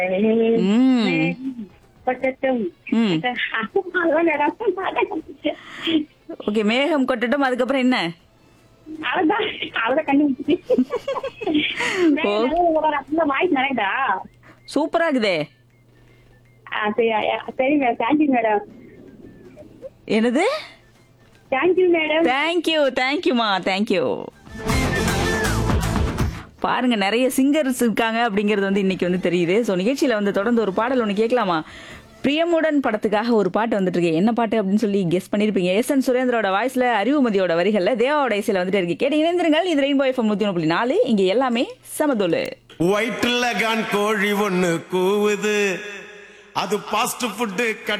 ம். பட்டட்டும் ம். அதான் மேடம் ஓகே மேகம் கொட்டட்டும் அதுக்கப்புறம் என்ன அவ்வளவுதான் அவ்வளவு கண்டுபிடிச்சு வாய்ஸ் நினைடா சூப்பரா இருக்குதே சரி சரி மேடம் தேங்க்யூ மேடம் என்னது தேங்க்யூ மேடம் தேங்க்யூ தேங்க்யூமா தேங்க்யூ பாருங்க நிறைய சிங்கர்ஸ் இருக்காங்க அப்படிங்கிறது வந்து இன்னைக்கு வந்து தெரியுது ஸோ நிகழ்ச்சியில வந்து தொடர்ந்து ஒரு பாடல் ஒன்று கேட்கலாமா பிரியமுடன் படத்துக்காக ஒரு பாட்டு வந்துட்டு இருக்கு என்ன பாட்டு அப்படின்னு சொல்லி கெஸ் பண்ணிருப்பீங்க எஸ் என் சுரேந்திரோட வாய்ஸ்ல அறிவுமதியோட வரிகள்ல தேவாவோட இசையில வந்துட்டு இருக்கு கேட்டு இணைந்திருங்கள் இது ரெயின்போ எஃப்எம் நூத்தி ஒன்று புள்ளி நாலு இங்க எல்லாமே சமதோலு வயிற்றுல கான் கோழி ஒண்ணு கூவுது அது பாஸ்ட் ஃபுட்டு